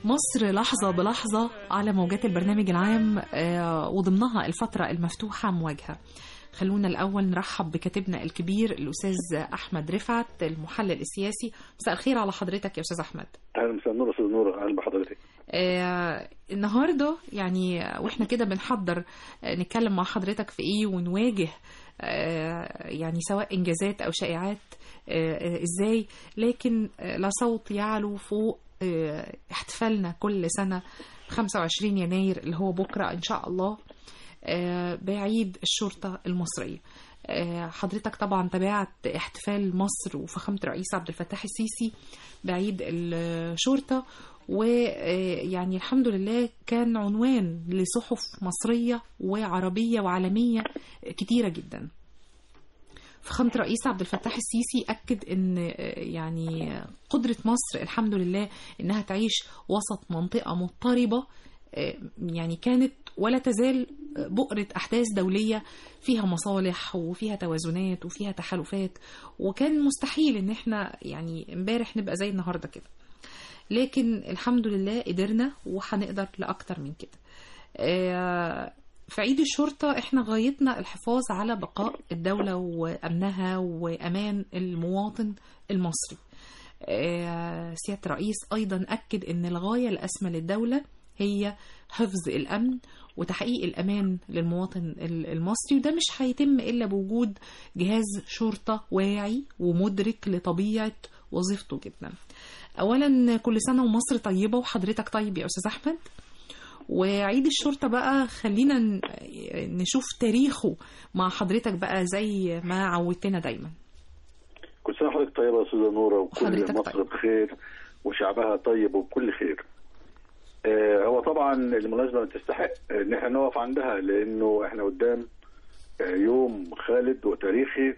مصر لحظة بلحظة على موجات البرنامج العام آه، وضمنها الفترة المفتوحة مواجهة خلونا الأول نرحب بكاتبنا الكبير الأستاذ أحمد رفعت المحلل السياسي مساء الخير على حضرتك يا أستاذ أحمد اهلا مساء النور استاذ نور اهلا بحضرتك آه النهارده يعني واحنا كده بنحضر آه نتكلم مع حضرتك في ايه ونواجه آه يعني سواء انجازات او شائعات آه آه ازاي لكن آه لا صوت يعلو فوق آه احتفالنا كل سنه 25 يناير اللي هو بكره ان شاء الله آه بعيد الشرطه المصريه آه، حضرتك طبعا تابعت احتفال مصر وفخامة الرئيس عبد الفتاح السيسي بعيد الشرطة ويعني الحمد لله كان عنوان لصحف مصرية وعربية وعالمية كتيرة جدا فخامة الرئيس عبد الفتاح السيسي أكد أن آه، يعني قدرة مصر الحمد لله أنها تعيش وسط منطقة مضطربة آه، يعني كانت ولا تزال بؤرة أحداث دولية فيها مصالح وفيها توازنات وفيها تحالفات وكان مستحيل إن إحنا يعني امبارح نبقى زي النهاردة كده لكن الحمد لله قدرنا وهنقدر لأكتر من كده آه، في عيد الشرطة احنا غايتنا الحفاظ على بقاء الدولة وأمنها وأمان المواطن المصري آه، سيادة الرئيس أيضا أكد أن الغاية الأسمى للدولة هي حفظ الأمن وتحقيق الأمان للمواطن ال- المصري وده مش هيتم إلا بوجود جهاز شرطة واعي ومدرك لطبيعة وظيفته جدا أولا كل سنة ومصر طيبة وحضرتك طيب يا أستاذ أحمد وعيد الشرطة بقى خلينا ن- نشوف تاريخه مع حضرتك بقى زي ما عودتنا دايما كل سنه وحضرتك طيبه يا استاذه نوره وكل حضرتك مصر طيب. بخير وشعبها طيب وبكل خير آه هو طبعا المناسبه تستحق ان احنا نقف عندها لانه احنا قدام آه يوم خالد وتاريخي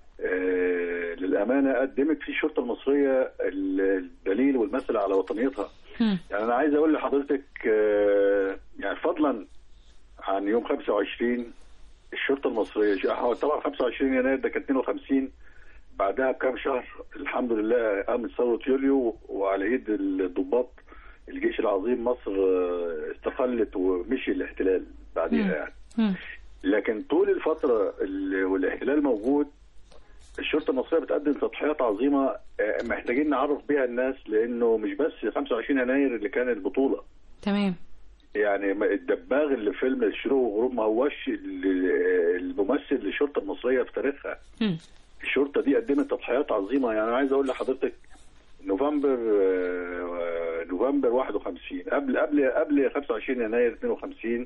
آه للامانه قدمت فيه الشرطه المصريه الدليل والمثل على وطنيتها هم. يعني انا عايز اقول لحضرتك آه، يعني فضلا عن يوم 25 الشرطه المصريه هو طبعا 25 يناير ده كان 52 بعدها بكام شهر الحمد لله قامت ثوره يوليو وعلى ايد الضباط الجيش العظيم مصر آه، استقلت ومشي الاحتلال مم. بعديها يعني هم. لكن طول الفتره اللي والاحتلال موجود الشرطه المصريه بتقدم تضحيات عظيمه آه، محتاجين نعرف بيها الناس لانه مش بس 25 يناير اللي كان البطوله تمام يعني ما- الدباغ اللي في فيلم الشروق والغروب ما هوش ال- الممثل للشرطه المصريه في تاريخها هم. الشرطه دي قدمت تضحيات عظيمه يعني انا عايز اقول لحضرتك نوفمبر آه، نوفمبر 51 قبل قبل قبل 25 يناير 52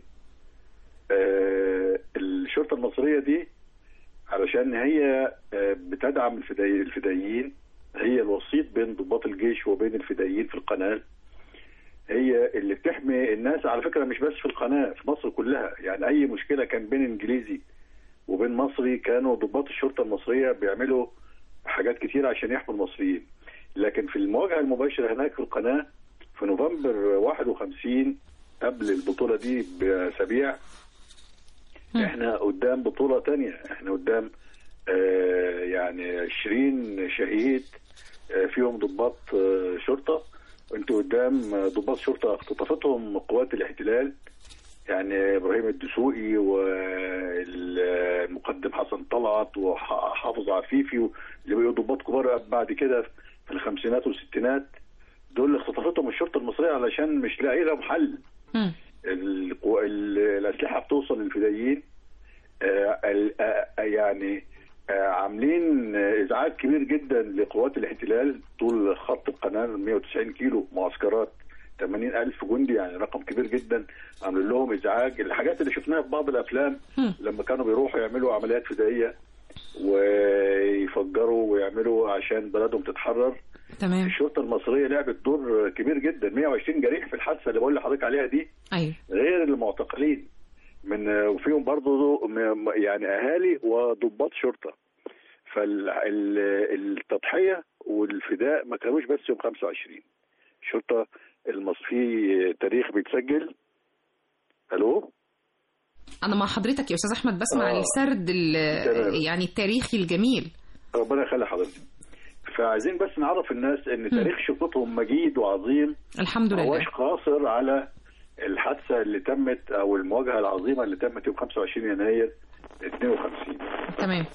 آه، الشرطه المصريه دي علشان هي آه، بتدعم الفدائي الفدائيين هي الوسيط بين ضباط الجيش وبين الفدائيين في القناه هي اللي بتحمي الناس على فكره مش بس في القناه في مصر كلها يعني اي مشكله كان بين انجليزي وبين مصري كانوا ضباط الشرطه المصريه بيعملوا حاجات كتير عشان يحموا المصريين لكن في المواجهه المباشره هناك في القناه في نوفمبر 51 قبل البطوله دي باسابيع مم. احنا قدام بطوله تانية احنا قدام آه يعني 20 شهيد آه فيهم ضباط آه شرطه وانتوا قدام آه، ضباط شرطه اختطفتهم قوات الاحتلال يعني ابراهيم الدسوقي والمقدم حسن طلعت وحافظ عفيفي اللي بقوا ضباط كبار بعد كده في الخمسينات والستينات دول اللي اختطفتهم الشرطه المصريه علشان مش لاقي لهم حل هم. القو- ال- الاسلحه بتوصل للفدائيين آه، ال- آه، يعني آه، عاملين آه، ازعاج كبير جدا لقوات الاحتلال طول خط القناه 190 كيلو معسكرات 80 ألف جندي يعني رقم كبير جدا عاملين لهم ازعاج الحاجات اللي شفناها في بعض الافلام هم. لما كانوا بيروحوا يعملوا عمليات فدائيه ويفجروا ويعملوا عشان بلدهم تتحرر تمام الشرطه المصريه لعبت دور كبير جدا 120 جريح في الحادثه اللي بقول لحضرتك عليها دي ايوه غير المعتقلين من وفيهم برضه م- يعني اهالي وضباط شرطه فالتضحيه والفداء ما كانوش بس يوم 25 الشرطه المصري في تاريخ بيتسجل الو انا مع حضرتك يا استاذ احمد بسمع آه. السرد ال- تمام. يعني التاريخي الجميل ربنا يخلي حضرتك فعايزين بس نعرف الناس ان تاريخ شرطتهم مجيد وعظيم الحمد ما لله هوش قاصر على الحادثه اللي تمت او المواجهه العظيمه اللي تمت يوم 25 يناير 52 تمام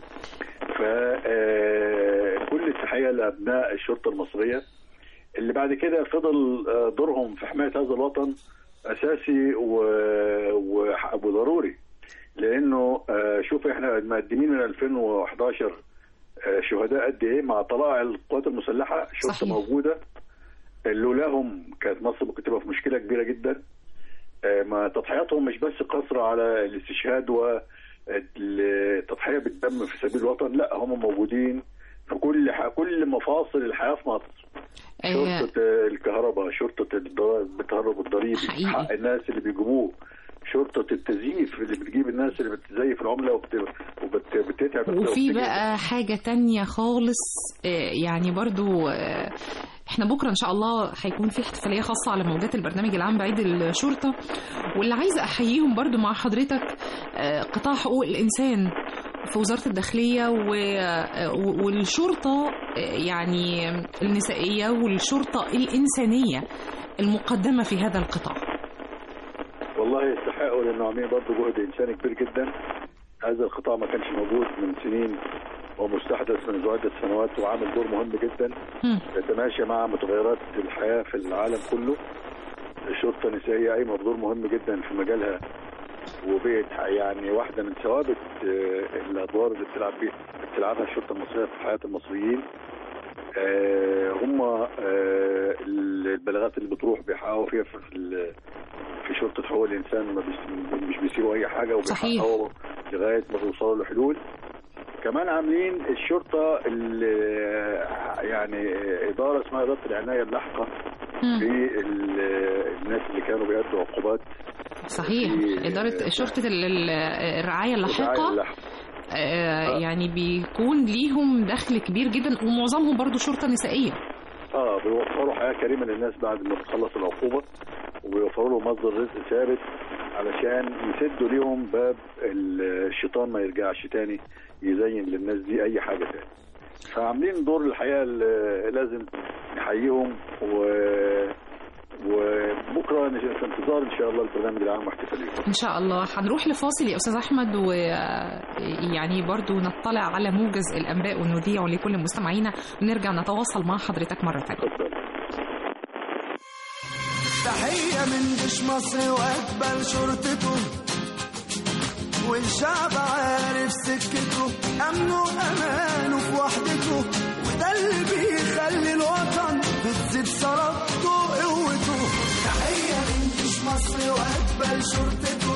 فكل التحيه لابناء الشرطه المصريه اللي بعد كده فضل آه، دورهم في حمايه هذا الوطن اساسي و- وح- وضروري لانه آه، شوف احنا مقدمين من 2011 آه، شهداء قد ايه مع طلائع القوات المسلحه شرطه صحيح. موجوده لولاهم كانت مصر ممكن تبقى في مشكله كبيره جدا آه، ما تضحياتهم مش بس قاصره على الاستشهاد والتضحيه بالدم في سبيل الوطن لا هم موجودين في كل ح... كل مفاصل الحياه في مصر آه، شرطه آه، الكهرباء شرطه الضرائب التهرب الضريبي حقيقي. حق الناس اللي بيجيبوه شرطه التزييف اللي بتجيب الناس اللي بتزيف العمله وبت... وبتتعب وفي بقى حاجة تانية خالص آه، يعني برضو آه، احنا بكرة ان شاء الله هيكون في احتفالية خاصة على موجات البرنامج العام بعيد الشرطة واللي عايزة احييهم برضو مع حضرتك آه، قطاع حقوق الانسان في وزارة الداخلية و- آه، والشرطة آه، يعني النسائية والشرطة الإنسانية المقدمة في هذا القطاع والله يستحقوا لانه عاملين برضه جهد انساني كبير جدا هذا القطاع ما كانش موجود من سنين ومستحدث من عدة سنوات وعامل دور مهم جدا مم. يتماشى مع متغيرات الحياة في العالم كله الشرطة النسائية قايمة بدور مهم جدا في مجالها وبقت يعني واحدة من ثوابت آه، الأدوار اللي بتلعب بيه بتلعبها الشرطة المصرية في حياة المصريين آه، هم آه، البلاغات اللي بتروح بيحققوا فيها في ال- في شرطة حقوق الإنسان ما بيس- مش بيسيبوا أي حاجة صحيح. وبيحققوا لغاية ما بيوصلوا لحلول كمان عاملين الشرطة اللي يعني إدارة اسمها إدارة العناية اللاحقة مم. لل- الناس اللي كانوا بيأدوا عقوبات صحيح في- إدارة شرطة ال- ال- الرعاية اللاحقة الرعاية اللاحقة آه، يعني بيكون ليهم دخل كبير جدا ومعظمهم برضو شرطة نسائية اه بيوفروا حياه كريمه للناس بعد ما بتخلص العقوبه وبيوفروا لهم مصدر رزق ثابت علشان يسدوا ليهم باب ال- الشيطان ما يرجعش تاني يزين للناس دي اي حاجه تاني فعاملين دور الحقيقه اللي لازم نحييهم و وبكره نش- في انتظار ان شاء الله البرنامج العام واحتفاليته إن شاء الله هنروح لفاصل يا أستاذ أحمد ويعني برضو نطلع على موجز الأنباء ونذيع لكل مستمعينا ونرجع نتواصل مع حضرتك مرة تانية اتفضل تحية من جيش مصر وأقبل شرطته والشعب عارف سكته أمنه وأمانه في وحدته وده اللي بيخلي الوطن بتزيد صلابته وقوته تحية من جيش مصر وأقبل شرطته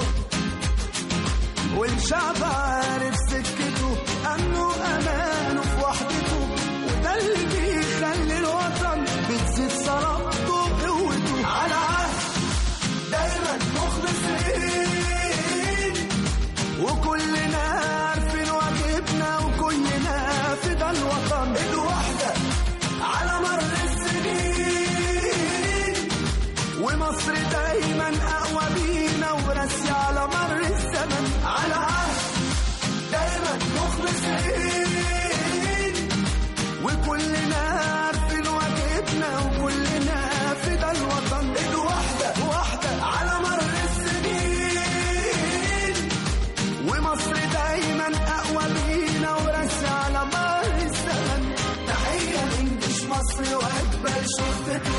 والشعب عارف سكته أمنه وأمانه في وحدته وده اللي بيخلي الوطن بتزيد صلابته وقوته على عهد دايما مخلصين وكلنا عارفين واجبنا وكلنا في ده الوطن الوحدة على مر السنين ومصر دايما أقوى بينا وراسي على مر الزمن على عهد دايما مخلصين وكلنا عارفين واجبنا وكلنا في ده الوطن الوحدة واحدة على مر السنين ومصر دايما أقوى بينا وراسي على مر الزمن تحية من جيش مصر وأجمل شرطته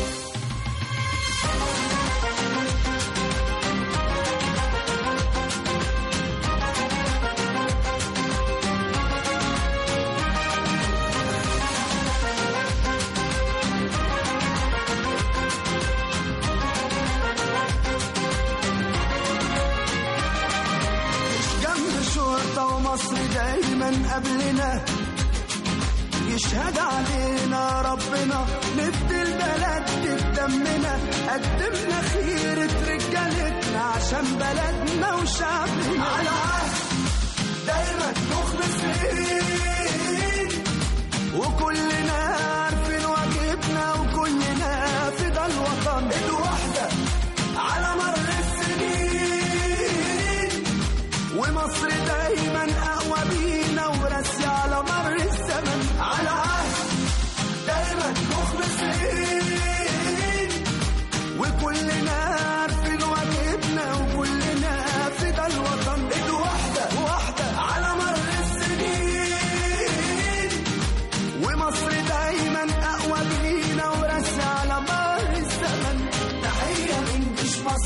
جنب شرطة ومصر دايما قبلنا يشهد علينا ربنا نفدي البلد بدمنا قدمنا خيرة رجالتنا عشان بلدنا وشعبنا على عهد دايما مخلصين وكلنا عارفين واجبنا وكلنا في ده الوطن الوحدة على مر السنين ومصر دايما اقوى بينا وراسي على مر الزمن على عهد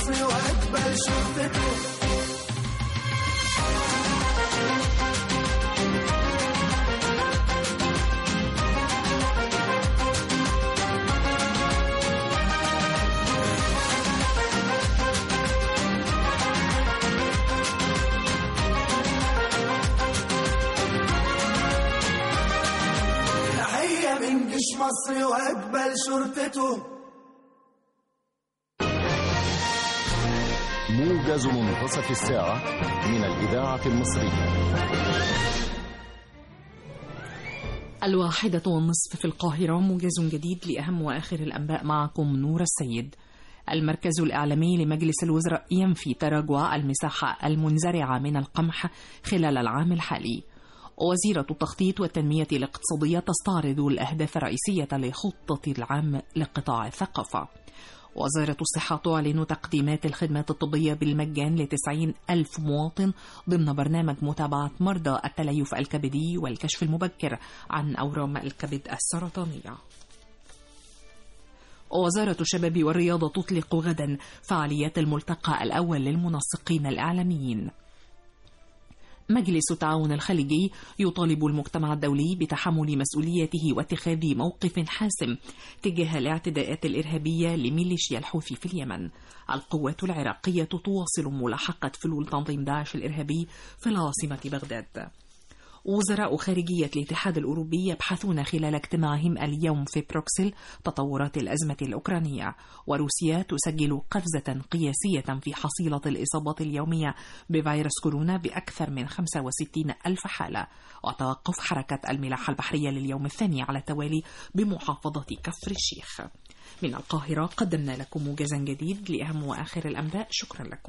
مصر واجمل شرطته تحية من جيش مصر واجمل شرطته موجز منتصف الساعة من الإذاعة المصرية الواحدة والنصف في القاهرة موجز جديد لأهم وآخر الأنباء معكم نور السيد المركز الإعلامي لمجلس الوزراء ينفي تراجع المساحة المنزرعة من القمح خلال العام الحالي وزيرة التخطيط والتنمية الاقتصادية تستعرض الأهداف الرئيسية لخطة العام لقطاع الثقافة وزارة الصحة تعلن تقديمات الخدمات الطبية بالمجان لتسعين ألف مواطن ضمن برنامج متابعة مرضى التليف الكبدي والكشف المبكر عن أورام الكبد السرطانية وزارة الشباب والرياضة تطلق غدا فعاليات الملتقى الأول للمنسقين الإعلاميين مجلس التعاون الخليجي يطالب المجتمع الدولي بتحمل مسؤوليته واتخاذ موقف حاسم تجاه الاعتداءات الإرهابية لميليشيا الحوثي في اليمن القوات العراقية تواصل ملاحقة فلول تنظيم داعش الإرهابي في العاصمة بغداد وزراء خارجية الاتحاد الأوروبي يبحثون خلال اجتماعهم اليوم في بروكسل تطورات الأزمة الأوكرانية وروسيا تسجل قفزة قياسية في حصيلة الإصابات اليومية بفيروس كورونا بأكثر من 65 ألف حالة وتوقف حركة الملاحة البحرية لليوم الثاني على التوالي بمحافظة كفر الشيخ من القاهرة قدمنا لكم موجزا جديد لأهم وآخر الأنباء شكرا لكم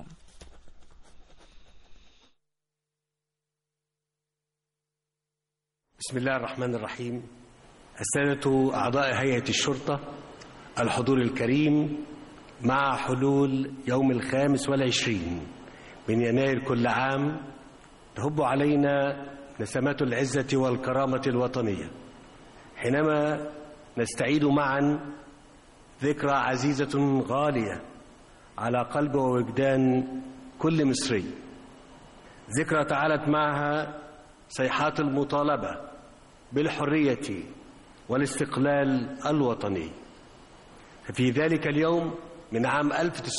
بسم الله الرحمن الرحيم السادة أعضاء هيئة الشرطة الحضور الكريم مع حلول يوم الخامس والعشرين من يناير كل عام تهب علينا نسمات العزة والكرامة الوطنية حينما نستعيد معا ذكرى عزيزة غالية على قلب ووجدان كل مصري ذكرى تعالت معها صيحات المطالبة بالحرية والاستقلال الوطني في ذلك اليوم من عام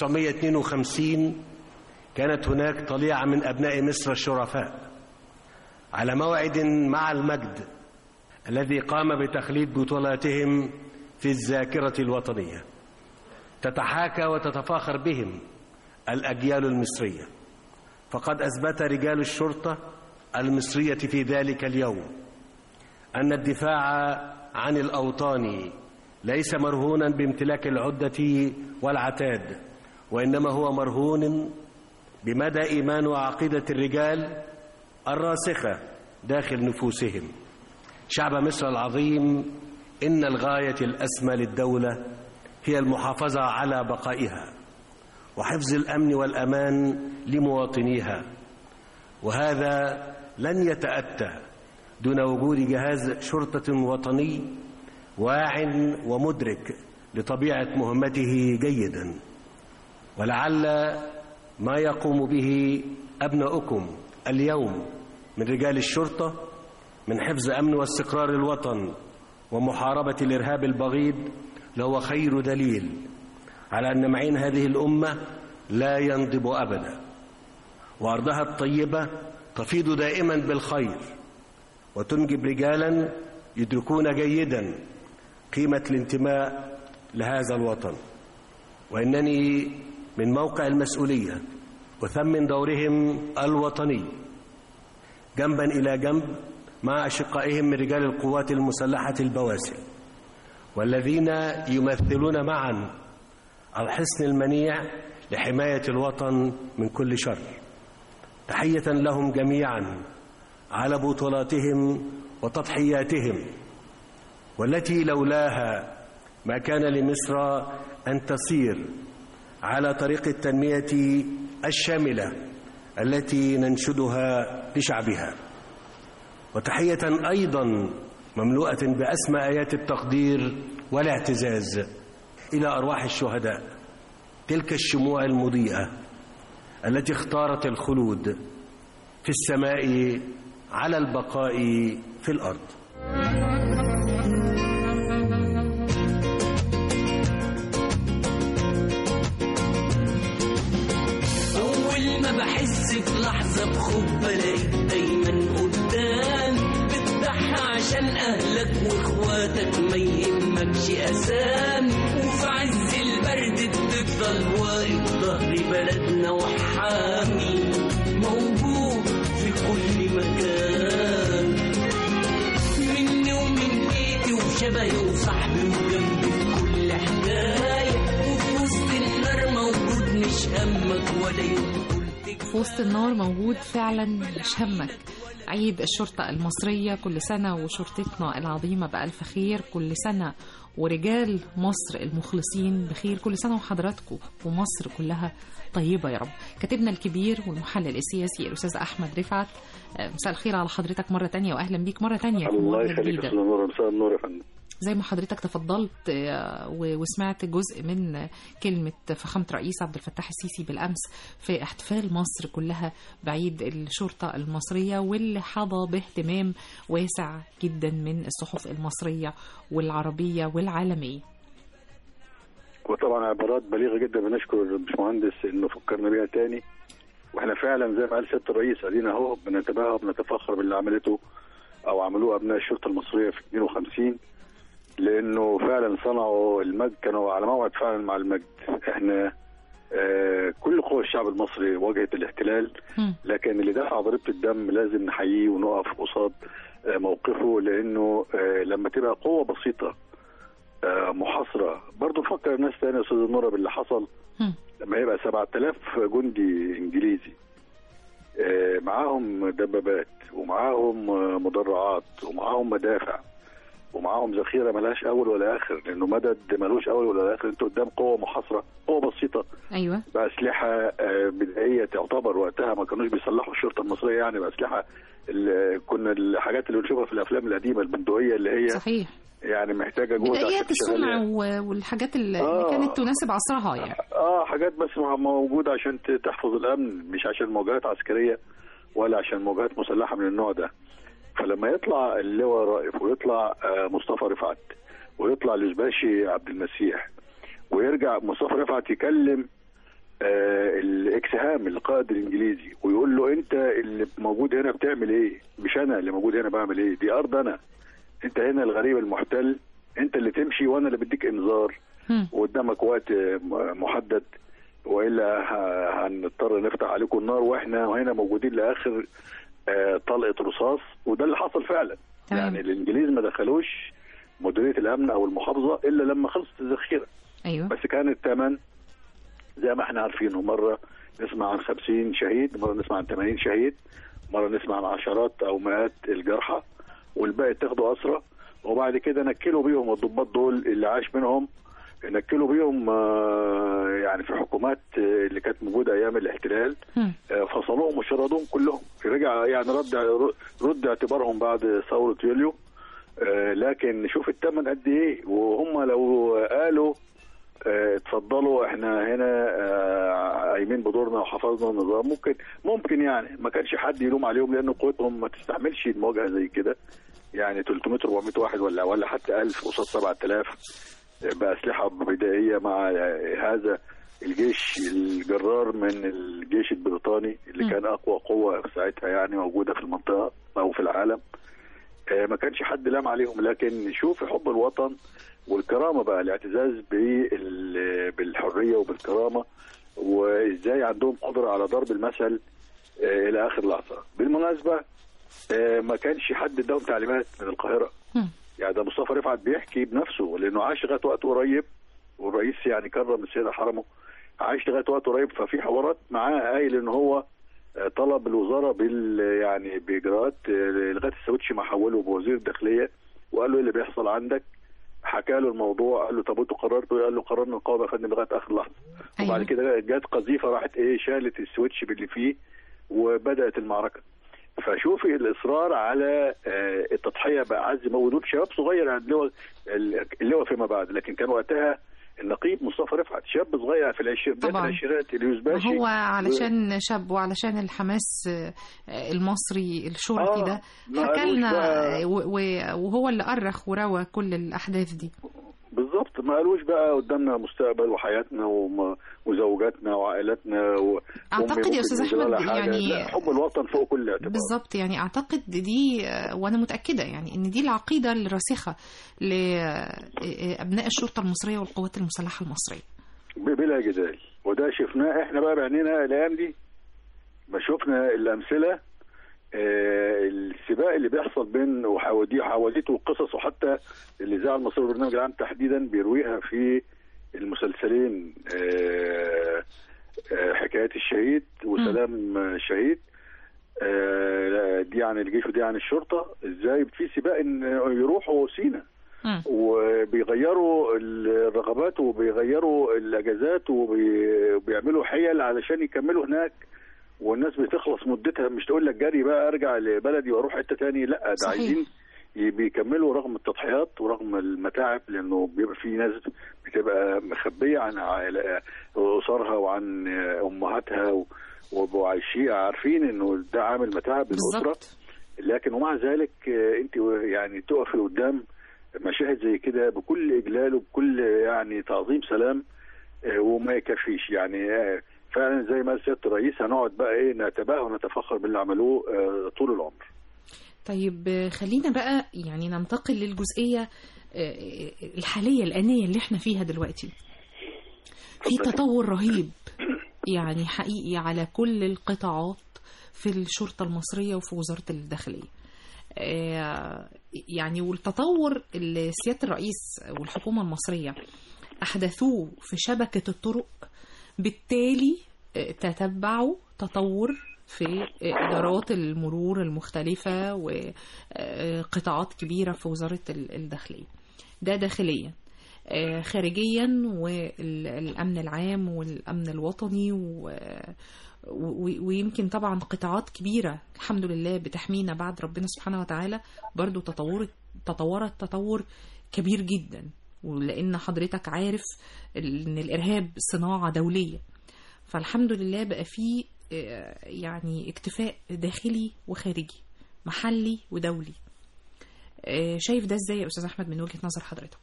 1952 كانت هناك طليعة من أبناء مصر الشرفاء على موعد مع المجد الذي قام بتخليد بطولاتهم في الذاكرة الوطنية تتحاكى وتتفاخر بهم الأجيال المصرية فقد أثبت رجال الشرطة المصرية في ذلك اليوم أن الدفاع عن الأوطان ليس مرهونا بامتلاك العدة والعتاد وإنما هو مرهون بمدى إيمان وعقيدة الرجال الراسخة داخل نفوسهم شعب مصر العظيم إن الغاية الأسمى للدولة هي المحافظة على بقائها وحفظ الأمن والأمان لمواطنيها وهذا لن يتأتى دون وجود جهاز شرطة وطني واع ومدرك لطبيعة مهمته جيدا ولعل ما يقوم به أبناؤكم اليوم من رجال الشرطة من حفظ أمن واستقرار الوطن ومحاربة الإرهاب البغيض لهو خير دليل على أن معين هذه الأمة لا ينضب أبدا وأرضها الطيبة تفيض دائما بالخير وتنجب رجالا يدركون جيدا قيمة الانتماء لهذا الوطن وإنني من موقع المسؤولية أثمن دورهم الوطني جنبا إلى جنب مع أشقائهم من رجال القوات المسلحة البواسل والذين يمثلون معا الحصن المنيع لحماية الوطن من كل شر تحية لهم جميعا على بطولاتهم وتضحياتهم والتي لولاها ما كان لمصر أن تسير على طريق التنمية الشاملة التي ننشدها لشعبها وتحية أيضا مملوءة بأسمى آيات التقدير والاعتزاز إلى أرواح الشهداء تلك الشموع المضيئة التي اختارت الخلود في السماء على البقاء في الأرض أول ما بحس في لحظة بخوف بلاقيك دايما قدام بتضحى عشان أهلك وإخواتك ما يهمكش أسام وفي عز البرد بتفضل واقف ظهر بلدنا وحامي موجود في كل مكان مني ومن بيتي وشبهي وصاحبي وجنبي في كل حكاية وفي وسط النار موجود مش همك ولا يوم قلت في وسط النار موجود فعلا مش همك عيد الشرطة المصرية كل سنة وشرطتنا العظيمة بألف خير كل سنة ورجال مصر المخلصين بخير كل سنة وحضراتكم ومصر كلها طيبة يا رب كاتبنا الكبير والمحلل السياسي الأستاذ أحمد رفعت آه، مساء الخير على حضرتك مرة تانية وأهلا بيك مرة تانية في الله مواجهة يخليك يا جديدة استاذ نور مساء النور يا فندم زي ما حضرتك تفضلت آه، و- وسمعت جزء من كلمة فخامة رئيس عبد الفتاح السيسي بالأمس في احتفال مصر كلها بعيد الشرطة المصرية واللي حظى باهتمام واسع جدا من الصحف المصرية والعربية والعالمية وطبعا عبارات بليغه جدا بنشكر الباشمهندس انه فكرنا بيها تاني واحنا فعلا زي ما قال سياده الرئيس ادينا اهو بنتباهى وبنتفخر باللي عملته او عملوه ابناء الشرطه المصريه في 52 لانه فعلا صنعوا المجد كانوا على موعد فعلا مع المجد احنا آه كل قوى الشعب المصري واجهت الاحتلال مم. لكن اللي دفع ضريبه الدم لازم نحييه ونقف قصاد آه، موقفه لانه آه، لما تبقى قوه بسيطه آه، محاصره برضه فكر الناس تاني يا استاذ نورة باللي حصل مم. لما يبقى 7000 جندي انجليزي آه، معاهم دبابات ومعاهم آه، مدرعات ومعاهم مدافع ومعاهم ذخيره ملهاش اول ولا اخر لانه مدد ملوش اول ولا اخر انت قدام قوه محاصره قوه بسيطه أيوة باسلحه آه، بدائيه تعتبر وقتها ما كانوش بيصلحوا الشرطه المصريه يعني باسلحه ال- كنا الحاجات اللي بنشوفها في الافلام القديمه البندقيه اللي هي صحيح يعني محتاجه جهد عشان بدايات تشغلها. الصنع و- والحاجات اللي آه. كانت تناسب عصرها يعني اه حاجات بس مع- موجوده عشان ت- تحفظ الامن مش عشان مواجهات عسكريه ولا عشان مواجهات مسلحه من النوع ده فلما يطلع اللواء رائف ويطلع آه مصطفى رفعت ويطلع الاسباشي عبد المسيح ويرجع مصطفى رفعت يكلم آه الاكسهام القائد الانجليزي ويقول له انت اللي موجود هنا بتعمل ايه مش انا اللي موجود هنا بعمل ايه دي ارض انا انت هنا الغريب المحتل انت اللي تمشي وانا اللي بديك انذار مم. وقدامك وقت م- محدد والا ه- هنضطر نفتح عليكم النار واحنا هنا موجودين لاخر آه، طلقه رصاص وده اللي حصل فعلا تمام. يعني الانجليز ما دخلوش مديريه الامن او المحافظه الا لما خلصت الذخيره أيوة بس كان الثمن زي ما احنا عارفينه مره نسمع عن 50 شهيد مره نسمع عن 80 شهيد مره نسمع عن عشرات او مئات الجرحى والباقي اتاخدوا اسرى وبعد كده نكلوا بيهم الضباط دول اللي عاش منهم نكلوا بيهم آه، يعني في حكومات آه، اللي كانت موجوده ايام الاحتلال مم. آه، فصلوهم وشردوهم كلهم رجع يعني رد رد اعتبارهم بعد ثوره يوليو آه، لكن شوف الثمن قد ايه وهم لو قالوا آه، اتفضلوا احنا هنا آه، قايمين بدورنا وحفظنا النظام ممكن ممكن يعني ما كانش حد يلوم عليهم لان قوتهم ما تستحملش المواجهه زي كده يعني 300 400 واحد ولا ولا حتى 1000 قصاد 7000 باسلحه بدائيه مع هذا الجيش الجرار من الجيش البريطاني اللي م. كان اقوى قوه في ساعتها يعني موجوده في المنطقه او في العالم آه، ما كانش حد لام عليهم لكن شوف حب الوطن والكرامه بقى الاعتزاز بال- بالحريه وبالكرامه وازاي عندهم قدره على ضرب المثل آه، الى اخر لحظه بالمناسبه آه، ما كانش حد اداهم تعليمات من القاهره مم. يعني ده مصطفى رفعت بيحكي بنفسه لانه عاش لغايه وقت قريب والرئيس يعني كرم السيده حرمه عاش لغايه وقت قريب ففي حوارات معاه قايل ان هو آه، طلب الوزاره بال يعني باجراءات آه، لغايه السويتش ما حوله بوزير الداخليه وقال له ايه اللي بيحصل عندك حكى له الموضوع قال له طب انتوا قررتوا إيه؟ قال له قررنا نقاوم يا فندم لغايه اخر لحظه أيوة. وبعد كده جت قذيفه راحت ايه شالت السويتش باللي فيه وبدات المعركه فشوفي الاصرار على آه، التضحيه باعز ما ودول شباب صغير يعني اللواء اللواء فيما بعد لكن كان وقتها النقيب مصطفى رفعت شاب صغير في العشر بدايه طبعاً. العشرينات اليوزباشي هو علشان شاب وعلشان الحماس آه، المصري الشرطي آه، ده ما حكى قالوش لنا بقى- و- و- وهو اللي أرخ وروى كل الأحداث دي بالظبط ما قالوش بقى قدامنا مستقبل وحياتنا وم- وزوجاتنا وعائلاتنا و... أعتقد وأمي يا ممكن أستاذ ينزل أحمد لها حاجة. يعني- لا حب الوطن فوق كل اعتبار بالظبط يعني اعتقد دي وانا متاكده يعني ان دي العقيده الراسخه لابناء الشرطه المصريه والقوات المسلحه المصريه ب- بلا جدال وده شفناه احنا بقى بعينينا الايام دي ما شفنا الامثله آه، السباق اللي بيحصل بين وحواديت حواديت وقصص وحتى الاذاعه المصريه والبرنامج العام تحديدا بيرويها في المسلسلين آه، آه، حكايات الشهيد وسلام آه، الشهيد آه، دي عن الجيش ودي عن الشرطه ازاي في سباق ان يروحوا سينا مم. وبيغيروا الرغبات وبيغيروا الاجازات وبي- وبيعملوا حيل علشان يكملوا هناك والناس بتخلص مدتها مش تقول لك جري بقى ارجع لبلدي واروح حته تاني لا ده صحيح. عايزين ي- بيكملوا رغم التضحيات ورغم المتاعب لانه بيبقى في ناس بتبقى مخبيه عن عائلة- اسرها وعن امهاتها و- وبقوا عايشين عارفين انه ده عامل متاعب للاسره بالظبط لكن ومع ذلك آه، انت يعني تقفي قدام مشاهد زي كده بكل اجلال وبكل يعني تعظيم سلام آه، وما يكفيش يعني آه، فعلا زي ما قال سياده الرئيس هنقعد بقى ايه نتباهى ونتفخر باللي عملوه آه، طول العمر طيب آه، خلينا بقى يعني ننتقل للجزئيه آه، الحاليه الانيه اللي احنا فيها دلوقتي في اتفضلي. تطور رهيب يعني حقيقي على كل القطاعات في الشرطة المصرية وفي وزارة الداخلية آه، يعني والتطور اللي سيادة الرئيس والحكومة المصرية أحدثوه في شبكة الطرق بالتالي آه، تتبعوا تطور في آه، إدارات المرور المختلفة وقطاعات كبيرة في وزارة ال- الداخلية ده داخليا آه، خارجيا والأمن العام والأمن الوطني و و- ويمكن طبعا قطاعات كبيرة الحمد لله بتحمينا بعد ربنا سبحانه وتعالى برضو تطورت تطورت تطور كبير جدا ولأن حضرتك عارف إن الإرهاب صناعة دولية فالحمد لله بقى فيه آه، يعني اكتفاء داخلي وخارجي محلي ودولي آه، شايف ده ازاي يا استاذ احمد من وجهة نظر حضرتك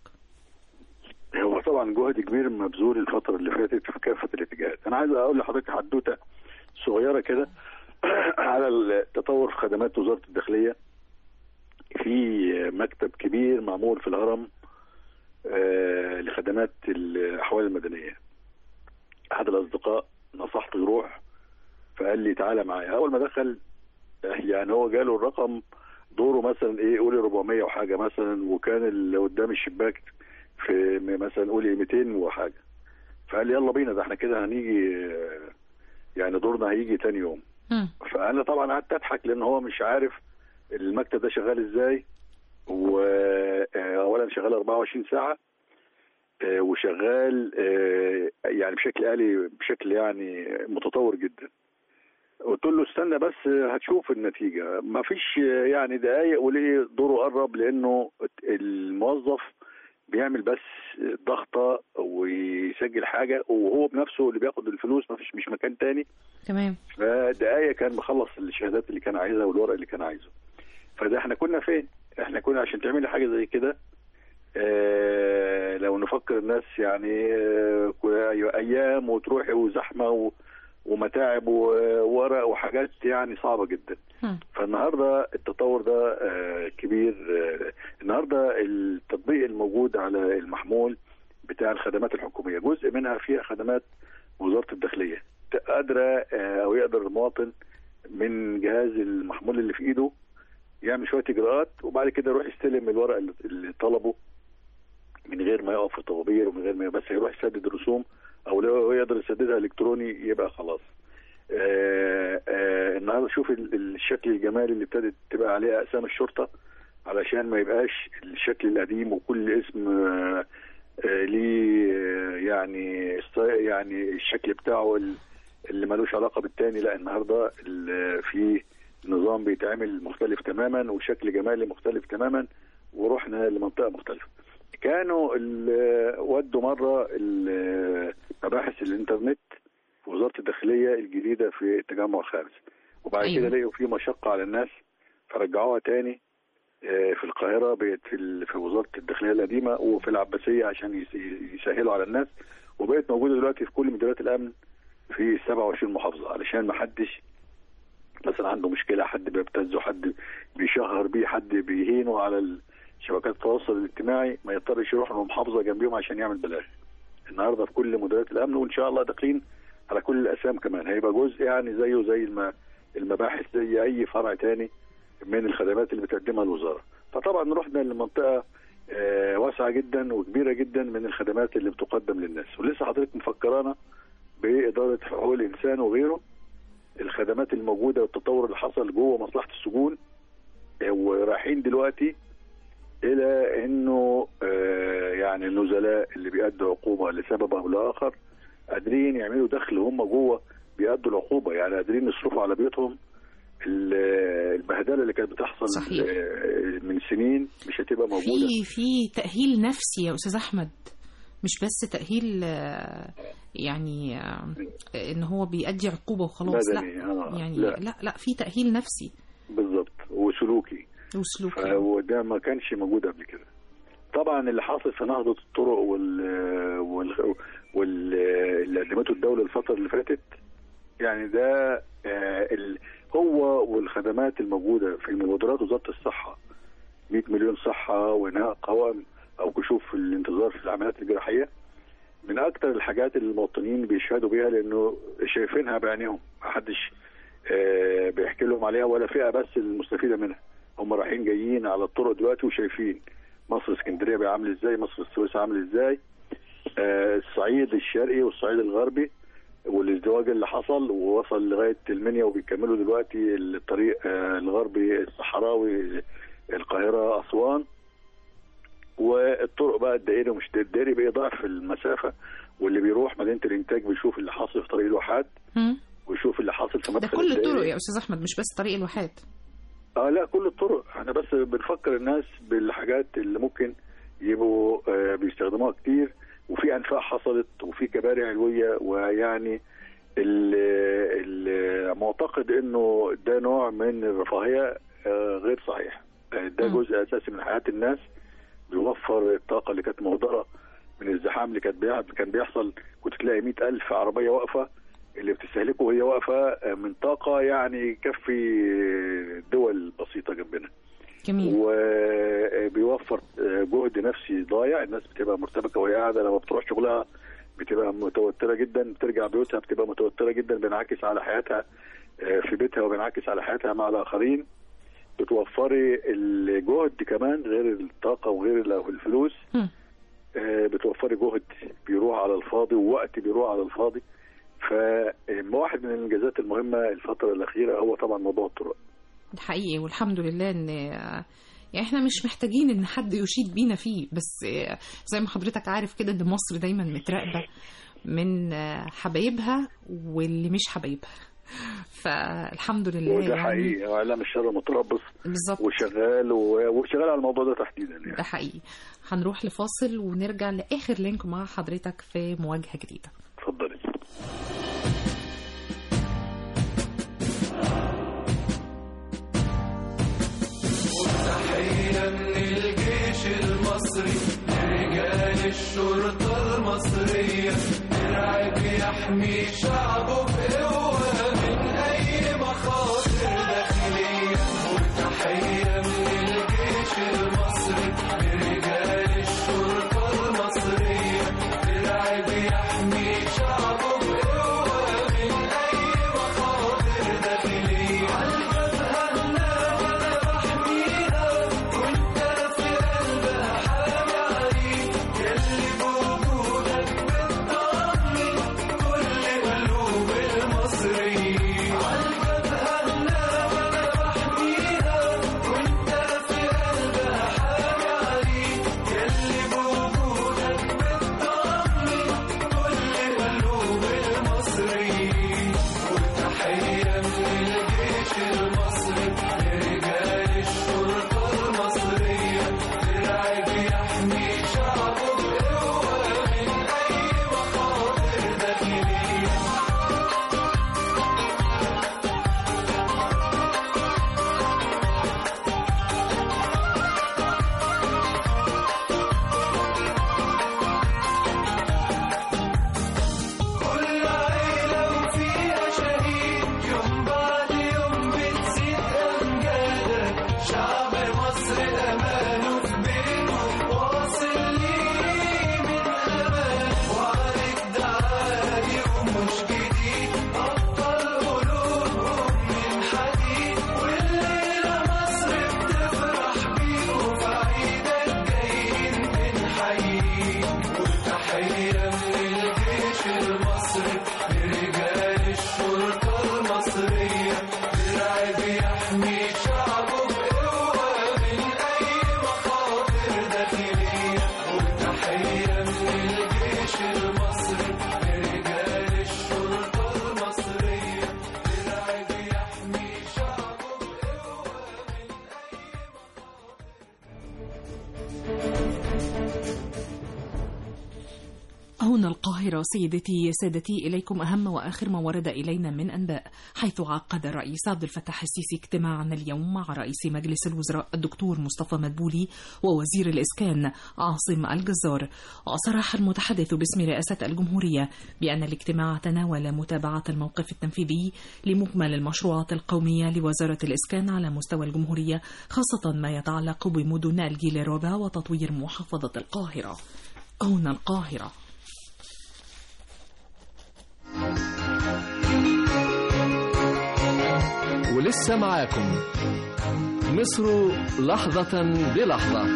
هو طبعا جهد كبير مبذول الفتره اللي فاتت في كافه الاتجاهات انا عايز اقول لحضرتك حدوته صغيره كده على التطور في خدمات وزاره الداخليه في مكتب كبير معمول في الهرم آه، لخدمات الاحوال المدنيه احد الاصدقاء نصحته يروح فقال لي تعالى معايا اول ما دخل آه، يعني هو جاله الرقم دوره مثلا ايه قولي 400 وحاجه مثلا وكان اللي قدام الشباك في مثلا قولي 200 وحاجه فقال لي يلا بينا ده احنا كده هنيجي آه، يعني دورنا هيجي تاني يوم مم. فانا طبعا قعدت اضحك لان هو مش عارف المكتب ده شغال ازاي واولا شغال 24 ساعه آه، وشغال آه، يعني بشكل آلي بشكل يعني متطور جدا قلت له استنى بس هتشوف النتيجه ما فيش آه، يعني دقايق وليه دوره قرب لانه الموظف بيعمل بس ضغطه ويسجل حاجه وهو بنفسه اللي بياخد الفلوس ما فيش مش مكان تاني تمام فدقايق كان مخلص الشهادات اللي كان عايزها والورق اللي كان عايزه فده احنا كنا فين احنا كنا عشان تعملي حاجه زي كده اه لو نفكر الناس يعني اه كو- ايام وتروحي وزحمه و- ومتاعب وورق وحاجات يعني صعبه جدا مم. فالنهارده التطور ده آه، كبير آه، النهارده التطبيق الموجود على المحمول بتاع الخدمات الحكوميه جزء منها فيها خدمات وزاره الداخليه قادره آه، او يقدر المواطن من جهاز المحمول اللي في ايده يعمل شويه اجراءات وبعد كده يروح يستلم الورق اللي- اللي طلبه من غير ما يقف في طوابير ومن غير ما بس يروح يسدد الرسوم او لو هو يقدر يسددها الكتروني يبقى خلاص آه آه النهارده شوف ال- الشكل الجمالي اللي ابتدت تبقى عليه اقسام الشرطه علشان ما يبقاش الشكل القديم وكل اسم آه آه ليه آه يعني است- يعني الشكل بتاعه ال- اللي ملوش علاقه بالتاني لا النهارده ال- في نظام بيتعمل مختلف تماما وشكل جمالي مختلف تماما ورحنا لمنطقه مختلفه كانوا ال- ودوا مره ال- مباحث الانترنت في وزاره الداخليه الجديده في التجمع الخامس وبعد أيوة. كده لقوا في مشقه على الناس فرجعوها تاني آه، في القاهره بقت في ال- في وزاره الداخليه القديمه وفي العباسيه عشان يس- يسهلوا على الناس وبقت موجوده دلوقتي في كل مديريات الامن في 27 محافظه علشان ما حدش مثلا عنده مشكله حد بيبتزه حد بيشهر بيه حد بيهينه على شبكات التواصل الاجتماعي ما يضطرش يروح لمحافظه جنبيهم عشان يعمل بلاغ النهارده في كل مديريات الامن وان شاء الله داخلين على كل الاقسام كمان هيبقى جزء يعني زيه زي الم- المباحث زي اي فرع تاني من الخدمات اللي بتقدمها الوزاره فطبعا رحنا لمنطقه آه، واسعه جدا وكبيره جدا من الخدمات اللي بتقدم للناس ولسه حضرتك مفكرانا باداره حقوق الانسان وغيره الخدمات الموجوده والتطور اللي حصل جوه مصلحه السجون آه، ورايحين دلوقتي الى انه آه، يعني النزلاء اللي بيأدوا عقوبه لسبب او لاخر قادرين يعملوا دخل هم جوه بيأدوا العقوبه يعني قادرين يصرفوا على بيوتهم ال- البهدله اللي كانت بتحصل صحيح. آه، من سنين مش هتبقى موجوده في في تأهيل نفسي يا أستاذ أحمد مش بس تأهيل آه، يعني آه، إن هو بيأدي عقوبة وخلاص لا بدني، آه، يعني لا. لا لا في تأهيل نفسي بالظبط وسلوكي وسلوكي وده ما كانش موجود قبل كده طبعا اللي حاصل في نهضه الطرق وال وال وال اللي قدمته الدوله الفتره اللي فاتت يعني ده آه، ال- هو والخدمات الموجوده في مبادرات وزاره الصحه 100 مليون صحه وانهاء قوائم او كشوف الانتظار في العمليات الجراحيه من اكثر الحاجات اللي المواطنين بيشهدوا بيها لانه شايفينها بعينيهم ما حدش آه، بيحكي لهم عليها ولا فئه بس المستفيده منها هم رايحين جايين على الطرق دلوقتي وشايفين مصر اسكندريه بقى عامل ازاي مصر السويس عامل ازاي آه، الصعيد الشرقي والصعيد الغربي والازدواج اللي حصل ووصل لغايه المنيا وبيكملوا دلوقتي الطريق آه، الغربي الصحراوي القاهره اسوان والطرق بقى الدائري ومش الدائري بقى ضعف المسافه واللي بيروح مدينه الانتاج بيشوف اللي حاصل في طريق الواحات مم. ويشوف اللي حاصل في ده مدخل كل الدائري. الطرق يا أستاذ أحمد مش بس طريق الواحات اه لا كل الطرق احنا بس بنفكر الناس بالحاجات اللي ممكن يبقوا آه بيستخدموها كتير وفي انفاق حصلت وفي كباري علويه ويعني ال- ال- معتقد انه ده نوع من الرفاهيه آه غير صحيح آه ده مم. جزء اساسي من حياه الناس بيوفر الطاقه اللي كانت مهدره من الزحام اللي كانت بيع- كان بيحصل كنت تلاقي مئة ألف عربية واقفة اللي بتستهلكه وهي واقفة آه، من طاقة يعني يكفي دول بسيطة جنبنا جميل وبيوفر جهد نفسي ضايع الناس بتبقى مرتبكة وهي قاعدة لما بتروح شغلها بتبقى متوترة جدا بترجع بيوتها بتبقى متوترة جدا بينعكس على حياتها آه، في بيتها وبينعكس على حياتها مع الآخرين بتوفري الجهد كمان غير الطاقة وغير الفلوس مم. آه، بتوفري جهد بيروح على الفاضي ووقت بيروح على الفاضي فواحد من الانجازات المهمه الفتره الاخيره هو طبعا موضوع الطرق ده حقيقي والحمد لله ان يعني احنا مش محتاجين ان حد يشيد بينا فيه بس زي ما حضرتك عارف كده ان مصر دايما متراقبه من حبايبها واللي مش حبايبها فالحمد لله وده يعني حقيقي اعلام الشر متربص بالظبط وشغال و- وشغال على الموضوع ده تحديدا يعني ده حقيقي هنروح لفاصل ونرجع لاخر لينك مع حضرتك في مواجهه جديده اتفضلي تحية من الجيش المصري لرجال الشرطة المصرية درعك يحمي شعبه بقوة من أي مخاطر داخلية وتحية من الجيش المصري لرجال الشرطة المصرية درعك يحمي شعبه بقوة من أي مخاطر داخلية عالجبهة هنا وأنا بحميها وأنت في قلبها حامي عليك يلي بوجودك بتطمن كل قلوب المصريين عالجبهة هنا وأنا بحميها وأنت القاهرة سيدتي سادتي إليكم أهم وآخر ما ورد إلينا من أنباء حيث عقد الرئيس عبد الفتاح السيسي اجتماعا اليوم مع رئيس مجلس الوزراء الدكتور مصطفى مدبولي ووزير الإسكان عاصم الجزار وصرح المتحدث باسم رئاسة الجمهورية بأن الاجتماع تناول متابعة الموقف التنفيذي لمجمل المشروعات القومية لوزارة الإسكان على مستوى الجمهورية خاصة ما يتعلق بمدن الجيل الرابع وتطوير محافظة القاهرة هنا القاهرة ولسه معاكم مصر لحظة بلحظة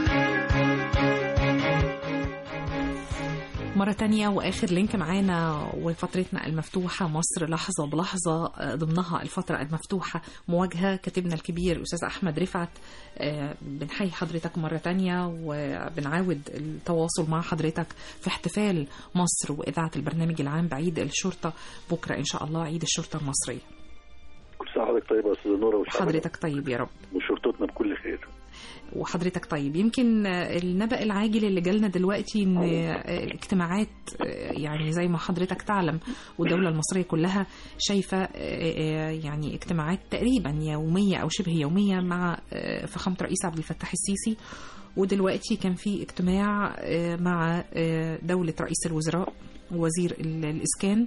مرة تانية وآخر لينك معانا وفترتنا المفتوحة مصر لحظة بلحظة آه، ضمنها الفترة المفتوحة مواجهة كاتبنا الكبير أستاذ أحمد رفعت آه، بنحيي حضرتك مرة تانية وبنعاود التواصل مع حضرتك في احتفال مصر وإذاعة البرنامج العام بعيد الشرطة بكرة إن شاء الله عيد الشرطة المصرية كل سنه وحضرتك طيبه يا استاذه نوره وشعبنا حضرتك طيب يا رب وشرطتنا بكل خير وحضرتك طيب يمكن النبأ العاجل اللي جالنا دلوقتي ان الاجتماعات يعني زي ما حضرتك تعلم والدولة المصرية كلها شايفة يعني اجتماعات تقريبا يومية أو شبه يومية مع فخامة رئيس عبد الفتاح السيسي ودلوقتي كان في اجتماع مع دولة رئيس الوزراء ووزير الإسكان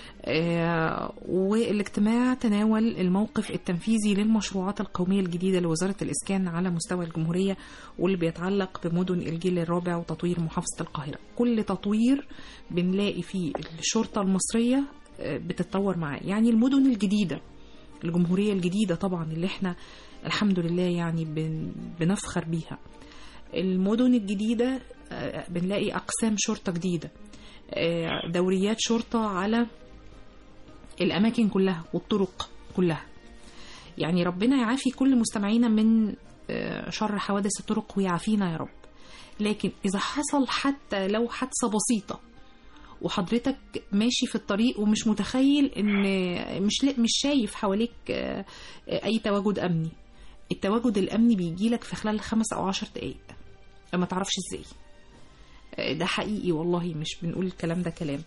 آه، والاجتماع تناول الموقف التنفيذي للمشروعات القومية الجديدة لوزارة الإسكان على مستوى الجمهورية واللي بيتعلق بمدن الجيل الرابع وتطوير محافظة القاهرة كل تطوير بنلاقي فيه الشرطة المصرية آه، بتتطور معاه يعني المدن الجديدة الجمهورية الجديدة طبعا اللي احنا الحمد لله يعني بن- بنفخر بيها المدن الجديدة آه، بنلاقي أقسام شرطة جديدة آه، دوريات شرطة على الأماكن كلها والطرق كلها يعني ربنا يعافي كل مستمعينا من آه، شر حوادث الطرق ويعافينا يا رب لكن إذا حصل حتى لو حادثة بسيطة وحضرتك ماشي في الطريق ومش متخيل ان مش لا- مش شايف حواليك آه، آه، اي تواجد امني التواجد الامني بيجيلك في خلال خمس او عشر دقايق ما تعرفش ازاي آه، ده حقيقي والله مش بنقول الكلام ده كلام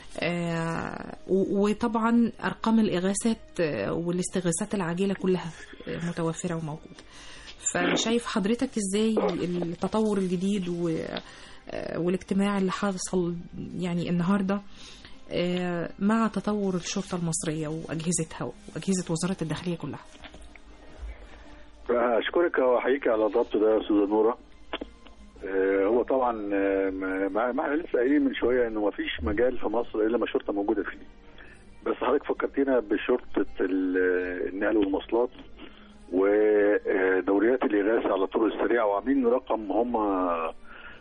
آه، و- وطبعا ارقام الاغاثات آه، والاستغاثات العاجله كلها آه، متوفره وموجوده فشايف حضرتك ازاي التطور الجديد و آه، والاجتماع اللي حصل يعني النهارده آه، مع تطور الشرطه المصريه واجهزتها واجهزه وزاره الداخليه كلها اشكرك واحييك على الضبط ده يا استاذه نوره آه، هو طبعا آه، ما ما- ما احنا لسه قايلين من شويه انه ما فيش مجال في مصر الا ما الشرطه موجوده فيه بس حضرتك فكرتينا بشرطه ال- النقل والمواصلات ودوريات الاغاثه على الطرق السريعه وعاملين رقم هم آه،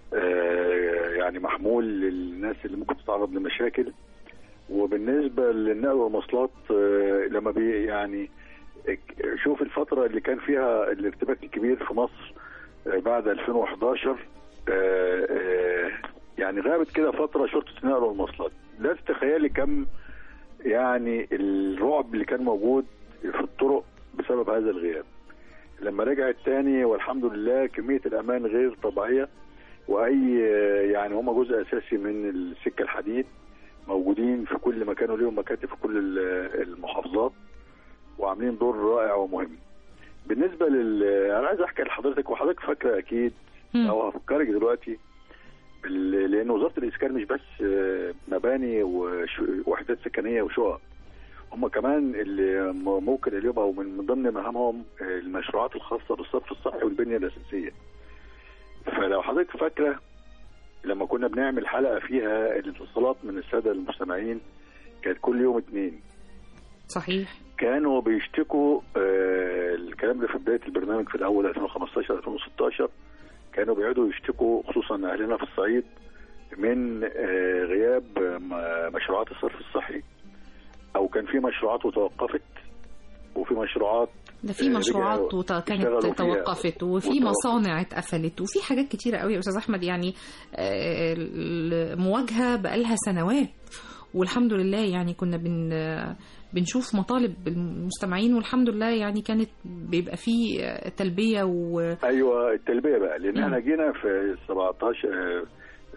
يعني محمول للناس اللي ممكن تتعرض لمشاكل وبالنسبه للنقل والمواصلات آه، لما بي يعني شوف الفترة اللي كان فيها الارتباك الكبير في مصر آه، بعد 2011 آه، آه، يعني غابت كده فترة شرطة النقل والمواصلات لا تتخيلي كم يعني الرعب اللي كان موجود في الطرق بسبب هذا الغياب لما رجعت تاني والحمد لله كمية الأمان غير طبيعية وأي آه، يعني هم جزء أساسي من السكة الحديد موجودين في كل مكان وليهم مكاتب في كل ال- المحافظات وعاملين دور رائع ومهم بالنسبه لل انا عايز احكي لحضرتك وحضرتك فاكره اكيد مم. او هفكرك دلوقتي بال- لان وزاره الاسكان مش بس آه، مباني ووحدات سكنيه وشقق هم كمان اللي م- ممكن اليوم او من من ضمن مهامهم آه، المشروعات الخاصه بالصرف الصحي والبنيه الاساسيه فلو حضرتك فاكره لما كنا بنعمل حلقه فيها الاتصالات من الساده المستمعين كانت كل يوم اثنين صحيح كانوا بيشتكوا آه الكلام ده في بدايه البرنامج في الاول 2015 2016 كانوا بيقعدوا يشتكوا خصوصا اهلنا في الصعيد من آه غياب آه، م- مشروعات الصرف الصحي او كان في مشروعات وتوقفت وفي مشروعات ده في آه، مشروعات رجعوا وت- اشتغلوا كانت فيها توقفت وفي وتوقفت. مصانع اتقفلت وفي حاجات كتيرة قوي يا استاذ احمد يعني آه، المواجهة بقالها سنوات والحمد لله يعني كنا بن بنشوف مطالب المستمعين والحمد لله يعني كانت بيبقى في تلبية و ايوه التلبيه بقى لان مم. احنا جينا في 17 آه،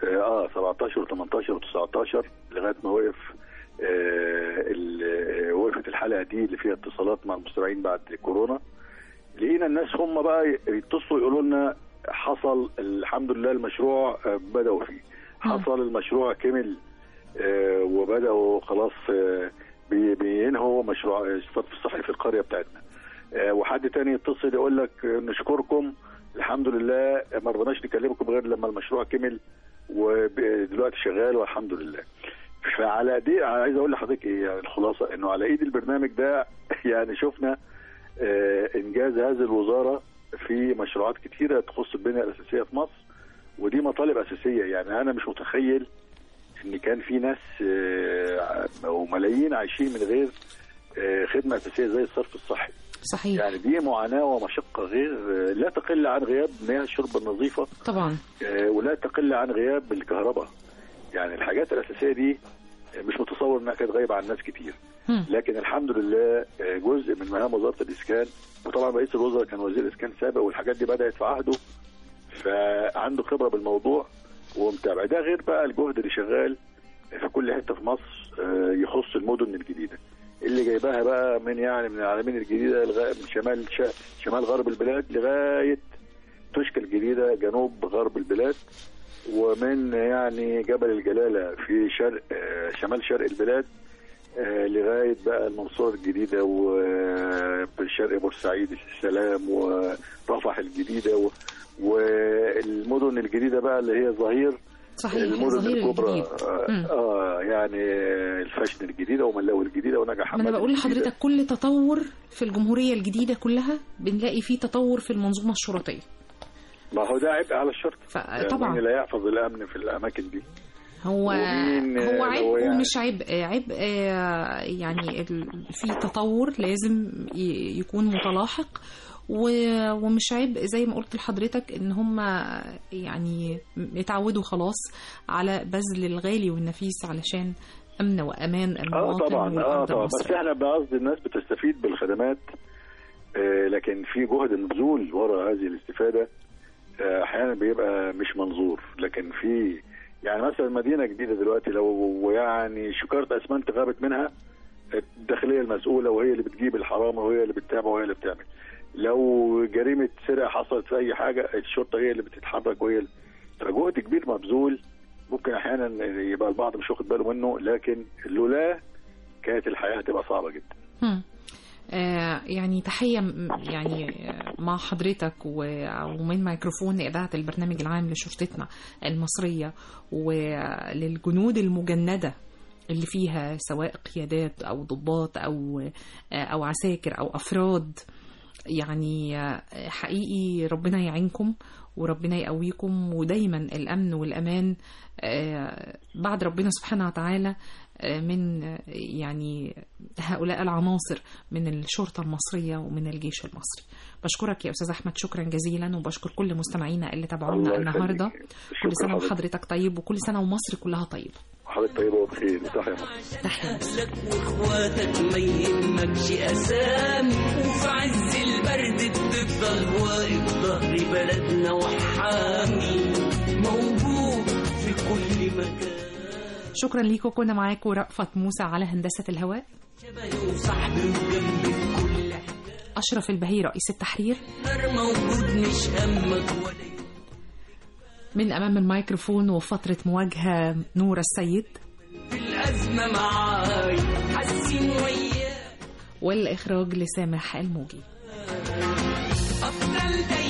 اه 17 و18 و19 لغايه ما وقف آه ال- آه، وقفت الحلقه دي اللي فيها اتصالات مع المستمعين بعد كورونا لقينا الناس هم بقى يتصلوا يقولوا لنا حصل الحمد لله المشروع آه، بدأوا فيه حصل المشروع كمل آه، وبدأوا خلاص آه، بي- بينهوا مشروع الصرف الصحي في القرية بتاعتنا آه، وحد تاني يتصل يقول لك آه، نشكركم الحمد لله ما رضناش نكلمكم غير لما المشروع كمل ودلوقتي شغال والحمد لله فعلى دي عايز اقول لحضرتك ايه يعني الخلاصه انه على ايد البرنامج ده يعني شفنا آه، انجاز هذه الوزاره في مشروعات كتيره تخص البنيه الاساسيه في مصر ودي مطالب اساسيه يعني انا مش متخيل ان كان في ناس آه، وملايين عايشين من غير آه، خدمه اساسيه زي الصرف الصحي صحيح يعني دي معاناه ومشقه غير آه، لا تقل عن غياب مياه الشرب النظيفه طبعا آه، ولا تقل عن غياب الكهرباء يعني الحاجات الاساسيه دي آه، مش متصور انها كانت غايبه عن ناس كتير هم. لكن الحمد لله آه، جزء من مهام وزاره الاسكان وطبعا رئيس الوزراء كان وزير اسكان سابق والحاجات دي بدات في عهده فعنده خبره بالموضوع ومتابع ده غير بقى الجهد اللي شغال في كل حته في مصر آه، يخص المدن الجديده اللي جايباها بقى من يعني من العالمين الجديده لغايه من شمال ش- شمال غرب البلاد لغايه توشكا الجديده جنوب غرب البلاد ومن يعني جبل الجلاله في شرق آه، شمال شرق البلاد آه، لغايه بقى المنصوره الجديده وشرق بورسعيد السلام ورفح الجديده و- والمدن الجديده بقى اللي هي ظهير صحيح المدن الظهير الكبرى الجديد آه, مم. اه يعني الفاشن الجديده وملاوي الجديده ونجح ما حماد انا بقول الجديدة. لحضرتك كل تطور في الجمهورية الجديدة كلها بنلاقي فيه تطور في المنظومة الشرطية ما هو ده عبء على الشرطه يعني طبعا مين لا يحفظ الامن في الاماكن دي هو ومين، آه، هو عبء لو يعني- ومش عبء عبء آه، يعني ال- في تطور لازم ي- يكون متلاحق و- ومش عبء زي ما قلت لحضرتك ان هم يعني اتعودوا خلاص على بذل الغالي والنفيس علشان امن وامان اه المواطن طبعا اه والارض طبعا بس المصرية احنا بقصد الناس بتستفيد بالخدمات آه لكن في جهد مبذول وراء هذه الاستفاده آه احيانا بيبقى مش منظور لكن في يعني مثلا مدينه جديده دلوقتي لو يعني شكاره اسمنت غابت منها الداخليه المسؤوله وهي اللي بتجيب الحرامه وهي اللي بتتابع وهي اللي بتعمل لو جريمه سرقه حصلت في اي حاجه الشرطه هي اللي بتتحرك وهي اللي فجهد كبير مبذول ممكن احيانا يبقى البعض مش واخد باله منه لكن لولا كانت الحياه هتبقى صعبه جدا هم. آه، يعني تحية م- يعني آه، مع حضرتك و- ومن ميكروفون إذاعة البرنامج العام لشرطتنا المصرية وللجنود المجندة اللي فيها سواء قيادات أو ضباط أو آه، أو عساكر أو أفراد يعني آه، حقيقي ربنا يعينكم وربنا يقويكم ودايما الأمن والأمان آه، بعد ربنا سبحانه وتعالى آه، من آه، يعني هؤلاء العناصر من الشرطة المصرية ومن الجيش المصري بشكرك يا أستاذ أحمد شكرا جزيلا وبشكر كل مستمعينا اللي تابعونا الله النهاردة يخليك. كل شكرا سنة حضرتك. وحضرتك طيب وكل سنة ومصر كلها طيبة حضرتك طيبه وبخير تحيا مصر تحيا مصر لك واخواتك ما يهمكش اسامي وفي عز البرد بتفضل واقف ظهر بلدنا وحامي موجود في كل مكان شكرا ليكم كنا معاكم رأفت موسى على هندسة الهواء شبهي وصاحبي وجنبي في كل حاجة أشرف البهي رئيس التحرير نار موجود مش همك ولا يهمك. من أمام الميكروفون وفترة مواجهة نور السيد في الأزمة معاي حاسين وياك والإخراج لسامح الموجي أفضل